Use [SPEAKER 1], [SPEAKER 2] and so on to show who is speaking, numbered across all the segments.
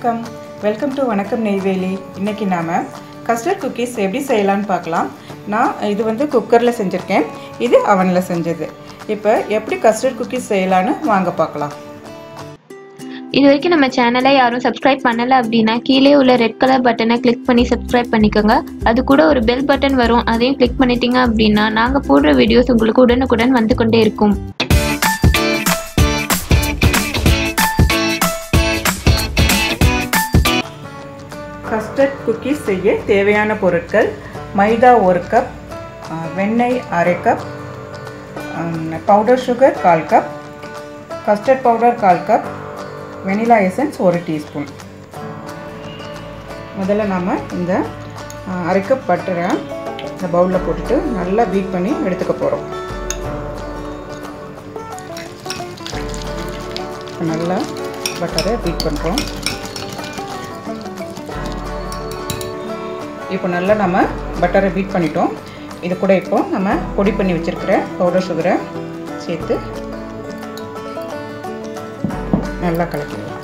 [SPEAKER 1] வணக்கம் welcome to வணக்கம் நெய்வேலி இன்றைக்கி நாம் கஸ்டர்ட் குக்கீஸ் எப்படி செய்யலான்னு பார்க்கலாம் நான் இது வந்து குக்கரில் செஞ்சுருக்கேன் இது அவனில் செஞ்சது இப்போ எப்படி கஸ்டர்ட் குக்கீஸ் செய்யலான்னு வாங்க பார்க்கலாம்
[SPEAKER 2] இது வரைக்கும் நம்ம சேனலை யாரும் சப்ஸ்கிரைப் பண்ணல அப்படின்னா கீழே உள்ள ரெட் கலர் பட்டனை கிளிக் பண்ணி சப்ஸ்கிரைப் பண்ணிக்கோங்க அது கூட ஒரு பெல் பட்டன் வரும் அதையும் கிளிக் பண்ணிட்டீங்க அப்படின்னா நாங்கள் போடுற வீடியோஸ் உங்களுக்கு உடனுக்குடன் வந்து கொண்டே இருக்கும்
[SPEAKER 1] கஸ்டர்ட் குக்கீஸ் செய்ய தேவையான பொருட்கள் மைதா ஒரு கப் அஹ், வெண்ணெய் அரை கப் பவுடர் சுகர் கால் கப் கஸ்டர்ட் பவுடர் கால் கப் வெனிலா எசன்ஸ் ஒரு டீஸ்பூன் முதல்ல நாம் இந்த அஹ், அரை கப் பட்டரை இந்த பவுலில் போட்டுட்டு நல்லா பீட் பண்ணி எடுத்துக்க போகிறோம் நல்லா பட்டரை பீட் பண்ணுறோம் இப்போ நல்லா நம்ம பட்டரை பீட் பண்ணிட்டோம் இது கூட இப்போ நம்ம பொடி பண்ணி வச்சுருக்கிற பவுடர் சுகரை சேர்த்து நல்லா கலக்கிடலாம்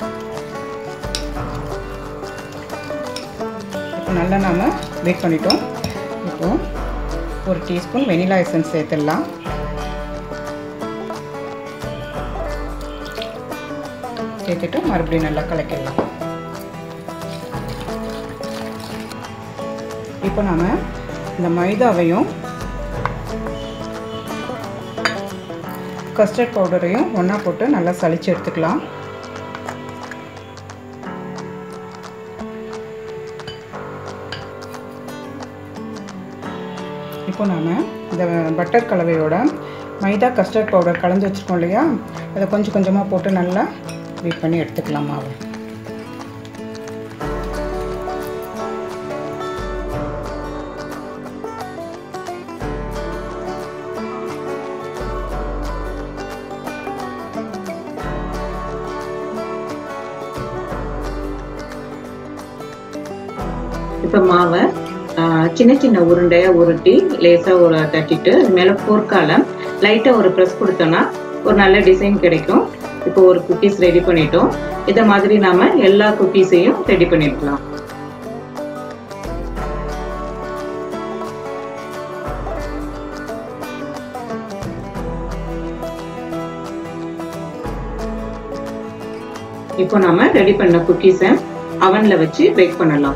[SPEAKER 1] இப்போ நல்லா நாம் பீட் பண்ணிட்டோம் இப்போ ஒரு டீஸ்பூன் வெனிலா எசன்ஸ் சேர்த்துடலாம் சேர்த்துட்டு மறுபடியும் நல்லா கலக்கிடலாம் இப்போ நாம் இந்த மைதாவையும் கஸ்டர்ட் பவுடரையும் ஒன்றா போட்டு நல்லா சளிச்சு எடுத்துக்கலாம் இப்போ நாம் இந்த பட்டர் கலவையோட மைதா கஸ்டர்ட் பவுடர் கலந்து வச்சுருக்கோம் இல்லையா அதை கொஞ்சம் கொஞ்சமாக போட்டு நல்லா பீட் பண்ணி எடுத்துக்கலாம் மாவு
[SPEAKER 3] இப்போ மாவை ஆஹ், சின்ன சின்ன உருண்டையா உருட்டி லேசா ஒரு தட்டிட்டு அது மேல போர்க்கால லைட்டா ஒரு ப்ரெஸ் கொடுத்தோம்னா ஒரு நல்ல டிசைன் கிடைக்கும் இப்போ ஒரு குக்கீஸ் ரெடி பண்ணிட்டோம் இதை மாதிரி நாம எல்லா குக்கீஸையும் ரெடி பண்ணிருக்கலாம் இப்போ நாம ரெடி பண்ண குக்கீஸை அவன்ல வச்சு பேக் பண்ணலாம்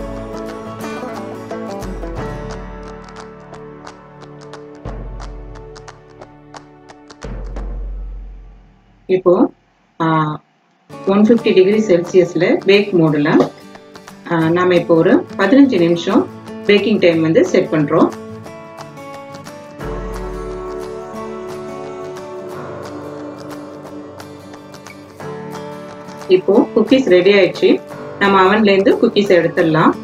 [SPEAKER 3] இப்போ ஒன் ஃபிஃப்டி டிகிரி செல்சியஸில் பேக் மோடில் நாம் இப்போ ஒரு பதினஞ்சு நிமிஷம் பேக்கிங் டைம் வந்து செட் பண்ணுறோம் இப்போ குக்கீஸ் ரெடி ஆயிடுச்சு நம்ம அவன்லேருந்து குக்கீஸ் எடுத்துடலாம்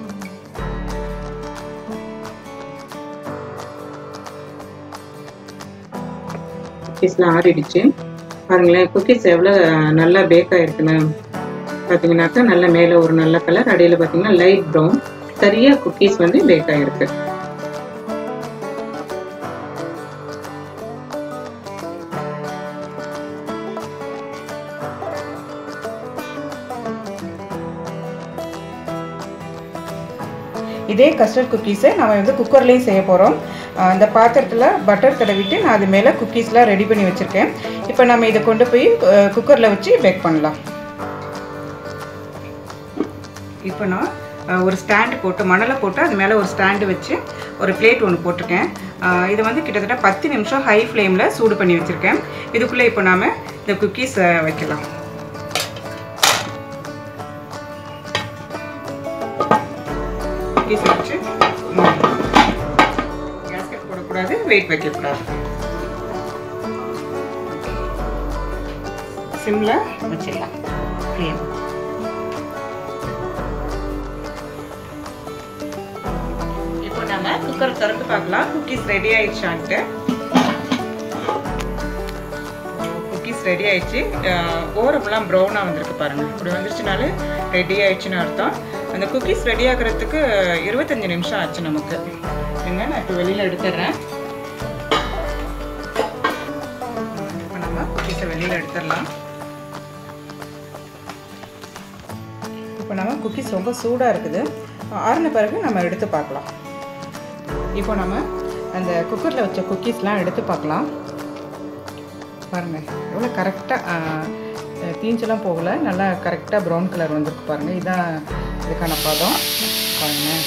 [SPEAKER 3] குக்கீஸ்லாம் ஆறிடுச்சு பாருங்களேன் குக்கீஸ் எவ்வளோ நல்லா பேக் ஆயிருக்குன்னு பார்த்தீங்கன்னாக்கா நல்ல மேலே ஒரு நல்ல கலர் அடியில் பார்த்தீங்கன்னா லைட் ப்ரௌன் சரியா குக்கீஸ் வந்து பேக் ஆயிருக்கு
[SPEAKER 1] இதே கஸ்டர்ட் குக்கீஸை நம்ம வந்து குக்கர்லேயும் செய்ய போகிறோம் இந்த பாத்திரத்தில் பட்டர் தடவிட்டு நான் அது மேலே குக்கீஸ்லாம் ரெடி பண்ணி வச்சுருக்கேன் இப்போ நம்ம இதை கொண்டு போய் குக்கரில் வச்சு பேக் பண்ணலாம் இப்போ நான் அஹ், ஒரு ஸ்டாண்டு போட்டு மணலை போட்டு அது மேலே ஒரு ஸ்டாண்டு வச்சு ஒரு பிளேட் ஒன்று போட்டிருக்கேன் அஹ், இது வந்து கிட்டத்தட்ட பத்து நிமிஷம் ஹை ஃப்ளேமில் சூடு பண்ணி வச்சுருக்கேன் இதுக்குள்ளே இப்போ நாம் இந்த குக்கீஸ் வைக்கலாம் குக்கீஸ் வச்சு கேஸ்கெட் போடக்கூடாது வெயிட் வைக்கக்கூடாது சிம்மில் வச்சிடலாம் ஃப்ளேம் இப்போ நம்ம குக்கர் திறந்து பார்க்கலாம் குக்கீஸ் ரெடி ஆயிடுச்சான்ட்டு குக்கீஸ் ரெடி ஆயிடுச்சு ஓரமெல்லாம் ப்ரௌனாக வந்திருக்கு பாருங்க இப்படி வந்துருச்சுனாலே ரெடி ஆயிடுச்சுன்னு அர்த்தம் அந்த குக்கீஸ் ரெடி ஆகிறதுக்கு இருபத்தஞ்சு நிமிஷம் ஆச்சு நமக்கு இருங்க நான் இப்போ வெளியில் எடுத்துடுறேன் இப்போ நம்ம குக்கீஸை வெளியில் எடுத்துடலாம் இப்போ நம்ம குக்கீஸ் ரொம்ப சூடாக இருக்குது ஆறின பிறகு நம்ம எடுத்து பார்க்கலாம் இப்போ நம்ம அந்த குக்கரில் வச்ச குக்கீஸ்லாம் எடுத்து பார்க்கலாம் பாருங்கள் எவ்வளோ கரெக்டாக தீஞ்செல்லாம் போகல நல்லா கரெக்டாக ப்ரௌன் கலர் வந்திருக்கு பாருங்கள் இதுதான் இதுக்கான பதம் பாருங்கள்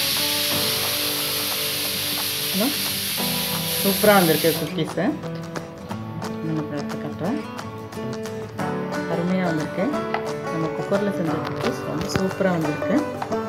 [SPEAKER 1] சூப்பராக வந்திருக்கு குக்கீஸு நமக்கு எடுத்து காட்டுறேன் அருமையாக வந்திருக்கு நம்ம குக்கரில் செஞ்ச குக்கீஸ் ரொம்ப சூப்பராக வந்திருக்கு